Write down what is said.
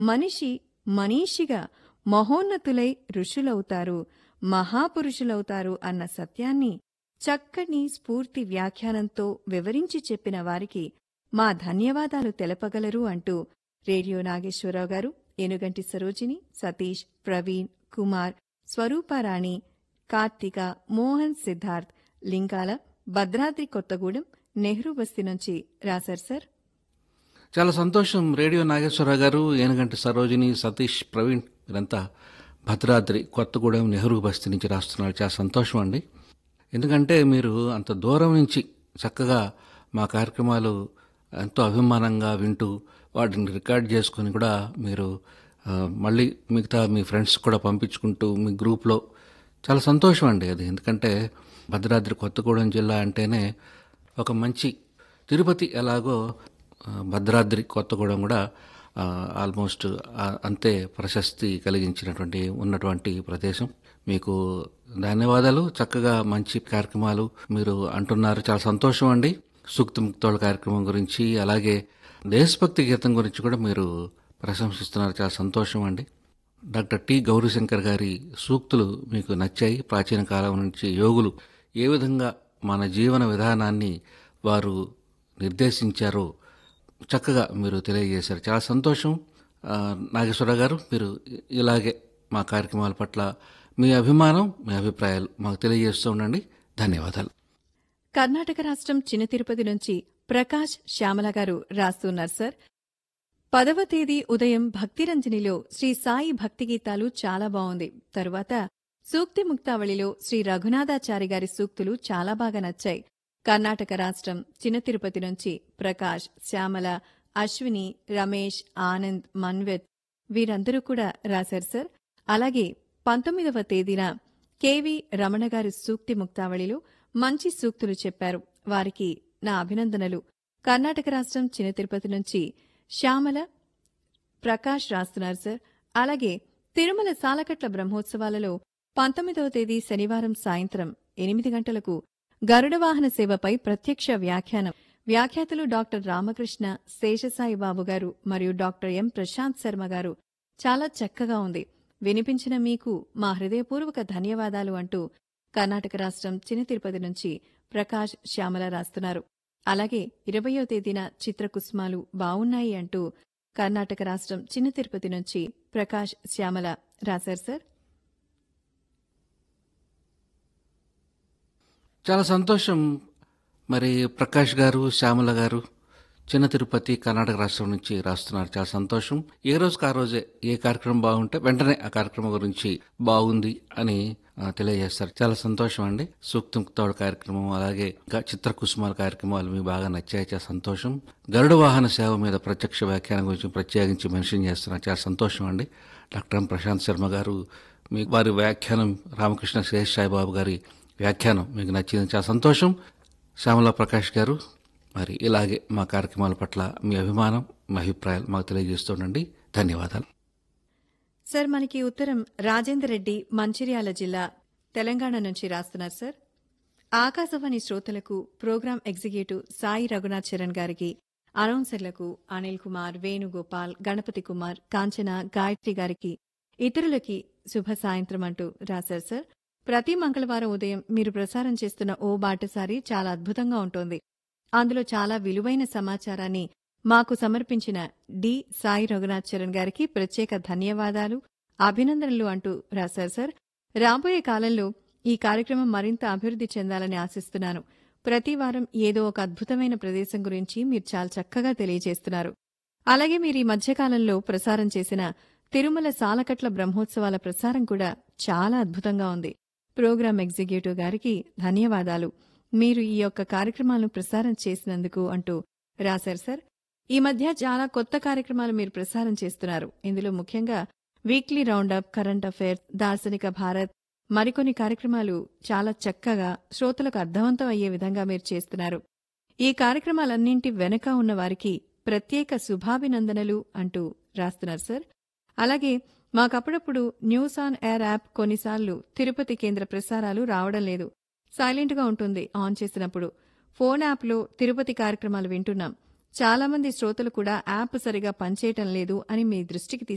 మనిషి మనీషిగా మహోన్నతులై ఋషులవుతారు మహాపురుషులవుతారు అన్న సత్యాన్ని చక్కని స్ఫూర్తి వ్యాఖ్యానంతో వివరించి చెప్పిన వారికి మా ధన్యవాదాలు తెలపగలరు అంటూ రేడియో నాగేశ్వరరావు గారు ఏనుగంటి సరోజిని సతీష్ ప్రవీణ్ కుమార్ స్వరూపారాణి కార్తిక మోహన్ సిద్ధార్థ్ లింగాల భద్రాద్రి కొత్తగూడెం నెహ్రూ బస్తీ నుంచి రాశారు సార్ చాలా సంతోషం రేడియో నాగేశ్వరరావు గారు ఏనుగంటి సరోజిని సతీష్ ప్రవీణ్ వీరంతా భద్రాద్రి కొత్తగూడెం నెహ్రూ బస్తీ నుంచి రాస్తున్నారు చాలా సంతోషం అండి ఎందుకంటే మీరు అంత దూరం నుంచి చక్కగా మా కార్యక్రమాలు ఎంతో అభిమానంగా వింటూ వాటిని రికార్డ్ చేసుకుని కూడా మీరు ఆ, మళ్ళీ మిగతా మీ ఫ్రెండ్స్ కూడా పంపించుకుంటూ మీ గ్రూప్లో చాలా సంతోషం అండి అది ఎందుకంటే భద్రాద్రి కొత్తగూడెం జిల్లా అంటేనే ఒక మంచి తిరుపతి ఎలాగో ఆ, భద్రాద్రి కొత్తగూడెం కూడా ఆ, ఆల్మోస్ట్ ఆ, అంతే ప్రశస్తి కలిగించినటువంటి ఉన్నటువంటి ప్రదేశం మీకు ధన్యవాదాలు చక్కగా మంచి కార్యక్రమాలు మీరు అంటున్నారు చాలా సంతోషం అండి సూక్తి ముక్తోళ్ళ కార్యక్రమం గురించి అలాగే దేశభక్తి గీతం గురించి కూడా మీరు ప్రశంసిస్తున్నారు చాలా సంతోషం అండి డాక్టర్ టి గౌరీశంకర్ గారి సూక్తులు మీకు నచ్చాయి ప్రాచీన కాలం నుంచి యోగులు ఏ విధంగా మన జీవన విధానాన్ని వారు నిర్దేశించారో చక్కగా మీరు తెలియజేశారు చాలా సంతోషం ఆ, నాగేశ్వరరావు గారు మీరు ఇలాగే మా కార్యక్రమాల పట్ల మీ అభిమానం మీ అభిప్రాయాలు మాకు తెలియజేస్తూ ఉండండి ధన్యవాదాలు కర్ణాటక రాష్ట్రం చిన్న తిరుపతి నుంచి ప్రకాష్ శ్యామల గారు రాస్తున్నారు సార్ పదవ తేదీ ఉదయం భక్తిరంజనిలో శ్రీ సాయి భక్తి గీతాలు చాలా బాగుంది తరువాత సూక్తి ముక్తావళిలో శ్రీ రఘునాథాచారి గారి సూక్తులు చాలా బాగా నచ్చాయి కర్ణాటక రాష్ట్రం చిన్న తిరుపతి నుంచి ప్రకాష్ శ్యామల అశ్విని రమేష్ ఆనంద్ మన్వెత్ వీరందరూ కూడా రాశారు సార్ అలాగే పంతొమ్మిదవ తేదీన కెవి రమణ గారి సూక్తి ముక్తావళిలో మంచి సూక్తులు చెప్పారు వారికి నా అభినందనలు కర్ణాటక రాష్ట్రం చిన్న తిరుపతి నుంచి శ్యామల ప్రకాష్ రాస్తున్నారు సార్ అలాగే తిరుమల సాలకట్ల బ్రహ్మోత్సవాలలో పంతొమ్మిదవ తేదీ శనివారం సాయంత్రం ఎనిమిది గంటలకు గరుడ వాహన సేవపై ప్రత్యక్ష వ్యాఖ్యానం వ్యాఖ్యాతలు డాక్టర్ రామకృష్ణ శేషసాయి బాబు గారు మరియు డాక్టర్ ఎం ప్రశాంత్ శర్మ గారు చాలా చక్కగా ఉంది వినిపించిన మీకు మా హృదయపూర్వక ధన్యవాదాలు అంటూ కర్ణాటక రాష్ట్రం చిన్న తిరుపతి నుంచి ప్రకాష్ శ్యామల రాస్తున్నారు అలాగే ఇరవయో తేదీన చిత్రకుసుమాలు బావున్నాయి అంటూ కర్ణాటక రాష్ట్రం చిన్న తిరుపతి నుంచి ప్రకాష్ శ్యామల రాశారు సార్ చాలా సంతోషం మరి ప్రకాష్ గారు శ్యామల గారు చిన్న తిరుపతి కర్ణాటక రాష్ట్రం నుంచి రాస్తున్నారు చాలా సంతోషం ఏ రోజుకి ఆ రోజే ఏ కార్యక్రమం బాగుంటే వెంటనే ఆ కార్యక్రమం గురించి బాగుంది అని ఆ, తెలియజేస్తారు చాలా సంతోషం అండి సూక్తిముక్తోడ కార్యక్రమం అలాగే ఇంకా చిత్ర కుసుమాల కార్యక్రమాలు మీకు బాగా నచ్చాయి చాలా సంతోషం గరుడ వాహన సేవ మీద ప్రత్యక్ష వ్యాఖ్యానం గురించి ప్రత్యేకించి మెన్షన్ చేస్తున్నారు చాలా సంతోషం అండి డాక్టర్ ఎం ప్రశాంత్ శర్మ గారు మీ వారి వ్యాఖ్యానం రామకృష్ణ శేష్ సాయిబాబు గారి వ్యాఖ్యానం మీకు నచ్చింది చాలా సంతోషం శ్యామల ప్రకాష్ గారు మరి ఇలాగే మా కార్యక్రమాల పట్ల మీ అభిమానం మీ అభిప్రాయాలు మాకు తెలియజేస్తుండండి ధన్యవాదాలు సార్ మనకి ఉత్తరం రాజేందర్ రెడ్డి మంచిర్యాల జిల్లా తెలంగాణ నుంచి రాస్తున్నారు సార్ ఆకాశవాణి శ్రోతలకు ప్రోగ్రాం ఎగ్జిక్యూటివ్ సాయి రఘునాథ్ చరణ్ గారికి అనౌన్సర్లకు అనిల్ కుమార్ వేణుగోపాల్ గణపతి కుమార్ కాంచన గాయత్రి గారికి ఇతరులకి శుభ సాయంత్రం అంటూ రాశారు సార్ ప్రతి మంగళవారం ఉదయం మీరు ప్రసారం చేస్తున్న ఓ బాటసారి చాలా అద్భుతంగా ఉంటోంది అందులో చాలా విలువైన సమాచారాన్ని మాకు సమర్పించిన డి సాయి రఘునాథ్ చరణ్ గారికి ప్రత్యేక ధన్యవాదాలు అభినందనలు అంటూ రాశారు సార్ రాబోయే కాలంలో ఈ కార్యక్రమం మరింత అభివృద్ధి చెందాలని ఆశిస్తున్నాను ప్రతి వారం ఏదో ఒక అద్భుతమైన ప్రదేశం గురించి మీరు చాలా చక్కగా తెలియజేస్తున్నారు అలాగే మీరు ఈ మధ్యకాలంలో ప్రసారం చేసిన తిరుమల సాలకట్ల బ్రహ్మోత్సవాల ప్రసారం కూడా చాలా అద్భుతంగా ఉంది ప్రోగ్రాం ఎగ్జిక్యూటివ్ గారికి ధన్యవాదాలు మీరు ఈ యొక్క కార్యక్రమాలను ప్రసారం చేసినందుకు అంటూ రాశారు సార్ ఈ మధ్య చాలా కొత్త కార్యక్రమాలు మీరు ప్రసారం చేస్తున్నారు ఇందులో ముఖ్యంగా వీక్లీ రౌండప్ కరెంట్ అఫైర్స్ దార్శనిక భారత్ మరికొన్ని కార్యక్రమాలు చాలా చక్కగా శ్రోతలకు అర్థవంతం అయ్యే విధంగా మీరు చేస్తున్నారు ఈ కార్యక్రమాలన్నింటి వెనుక ఉన్న వారికి ప్రత్యేక శుభాభినందనలు అంటూ రాస్తున్నారు సార్ అలాగే మాకప్పుడప్పుడు న్యూస్ ఆన్ ఎయిర్ యాప్ కొన్నిసార్లు తిరుపతి కేంద్ర ప్రసారాలు రావడం లేదు సైలెంట్గా ఉంటుంది ఆన్ చేసినప్పుడు ఫోన్ యాప్లో తిరుపతి కార్యక్రమాలు వింటున్నాం చాలా మంది శ్రోతలు కూడా యాప్ సరిగా పనిచేయటం లేదు అని మీ దృష్టికి తీసుకు